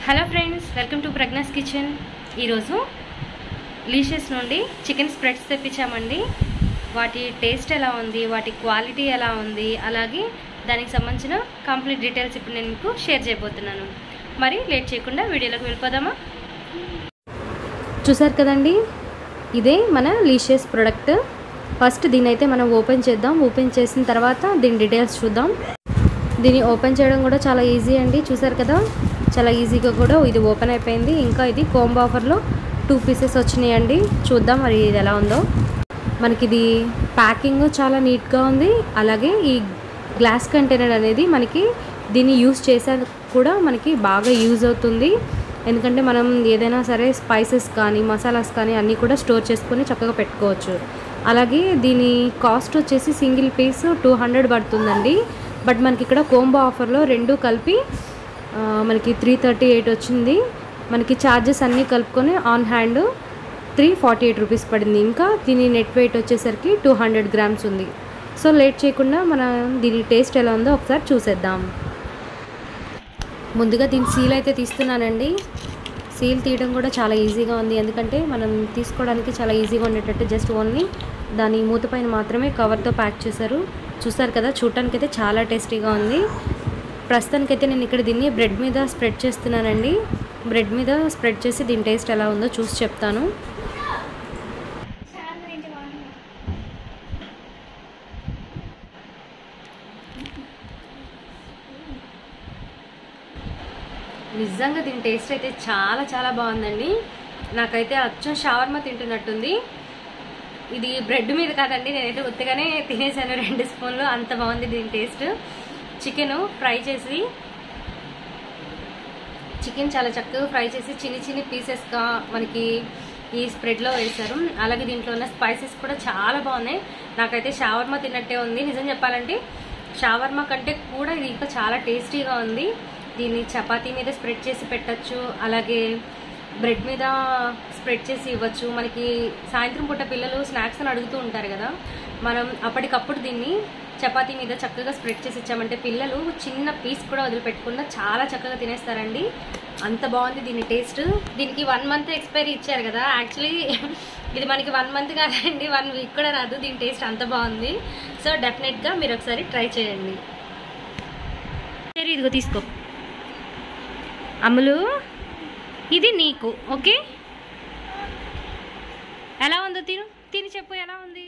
hello friends welcome to Pragna's kitchen ఈరోజు లీషెస్ నుండి chicken spreads తెప్పించామండి వాటి టేస్ట్ ఎలా ఉంది వాటి క్వాలిటీ ఎలా ఉంది అలాగే దానికి సంబంధించిన కంప్లీట్ డీటెయిల్స్ ఇప్పుడు నేను మీకు షేర్ చేయబోతున్నాను మరి లేట్ చేయకుండా వీడియోలోకి వెళ్ళిపోదామా చూసారు కదండి ఇదే మన లీషియస్ ప్రోడక్ట్ ఫస్ట్ దీని అయితే మనం ఓపెన్ చేద్దాం ఓపెన్ చేసిన తర్వాత దీని డీటెయిల్స్ చూద్దాం దీన్ని ఓపెన్ చేయడం కూడా చాలా ఈజీ అండి చూసారు కదా చాలా ఈజీగా కూడా ఇది ఓపెన్ అయిపోయింది ఇంకా ఇది కోంబో ఆఫర్లో టూ పీసెస్ వచ్చినాయండి చూద్దాం మరి ఇది ఎలా ఉందో మనకి ఇది ప్యాకింగ్ చాలా నీట్గా ఉంది అలాగే ఈ గ్లాస్ కంటైనర్ అనేది మనకి దీన్ని యూస్ చేసా కూడా మనకి బాగా యూజ్ అవుతుంది ఎందుకంటే మనం ఏదైనా సరే స్పైసెస్ కానీ మసాలాస్ కానీ అన్నీ కూడా స్టోర్ చేసుకొని చక్కగా పెట్టుకోవచ్చు అలాగే దీని కాస్ట్ వచ్చేసి సింగిల్ పీస్ టూ హండ్రెడ్ పడుతుందండి బట్ మనకి ఇక్కడ కోంబో ఆఫర్లో రెండు కలిపి ఆ, మనకి త్రీ థర్టీ ఎయిట్ వచ్చింది మనకి ఛార్జెస్ అన్నీ కలుపుకొని on hand three forty eight rupees పడింది ఇంకా దీని నెట్ వెయిట్ వచ్చేసరికి టూ హండ్రెడ్ గ్రామ్స్ ఉంది సో లేట్ చేయకుండా మనం దీని టేస్ట్ ఎలా ఉందో ఒకసారి చూసేద్దాం ముందుగా దీని సీల్ అయితే తీస్తున్నానండి సీల్ తీయడం కూడా చాలా ఈజీగా ఉంది ఎందుకంటే మనం తీసుకోవడానికి చాలా ఈజీగా ఉండేటట్టు జస్ట్ ఓన్లీ దాని మూత పైన మాత్రమే కవర్తో ప్యాక్ చేశారు చూసారు కదా చూడటానికి అయితే చాలా టేస్టీగా ఉంది ప్రస్తుతానికైతే నేను ఇక్కడ దీన్ని బ్రెడ్ మీద స్ప్రెడ్ చేస్తున్నానండి బ్రెడ్ మీద స్ప్రెడ్ చేసి దీని టేస్ట్ ఎలా ఉందో చూసి చెప్తాను నిజంగా దీని టేస్ట్ అయితే చాలా చాలా బాగుందండి నాకైతే అచ్చం షవర్మా తింటున్నట్టుంది ఇది బ్రెడ్ మీద కాదండి నేనైతే ఉత్తగానే తినేసాను రెండు స్పూన్లు అంత బాగుంది దీని టేస్ట్ చికెన్ ఫ్రై చేసి చికెన్ చాలా చక్కగా ఫ్రై చేసి చిన్ని చిన్ని పీసెస్గా మనకి ఈ స్ప్రెడ్లో వేశారు అలాగే దీంట్లో ఉన్న స్పైసెస్ కూడా చాలా బాగున్నాయి నాకైతే షావర్మా తిన్నట్టే ఉంది నిజం చెప్పాలంటే షావర్మా కంటే కూడా ఇది ఇంకా చాలా టేస్టీగా ఉంది దీన్ని చపాతీ మీద స్ప్రెడ్ చేసి పెట్టచ్చు అలాగే బ్రెడ్ మీద స్ప్రెడ్ చేసి ఇవ్వచ్చు మనకి సాయంత్రం పూట పిల్లలు స్నాక్స్ అని అడుగుతూ ఉంటారు కదా మనం అప్పటికప్పుడు దీన్ని చపాతీ మీద చక్కగా స్ప్రెడ్ చేసి ఇచ్చామంటే పిల్లలు చిన్న పీస్ కూడా వదిలిపెట్టకుండా చాలా చక్కగా తినేస్తారండి అంత బాగుంది దీని టేస్ట్ దీనికి వన్ మంత్ ఎక్స్పైరీ ఇచ్చారు కదా యాక్చువల్లీ ఇది మనకి వన్ మంత్ కాదండి వన్ వీక్ కూడా రాదు దీని టేస్ట్ అంత బాగుంది సో డెఫినెట్గా మీరు ఒకసారి ట్రై చేయండి సరే ఇదిగో తీసుకో అమ్ములు ఇది నీకు ఓకే ఎలా ఉందో తిను తిని చెప్పు ఎలా ఉంది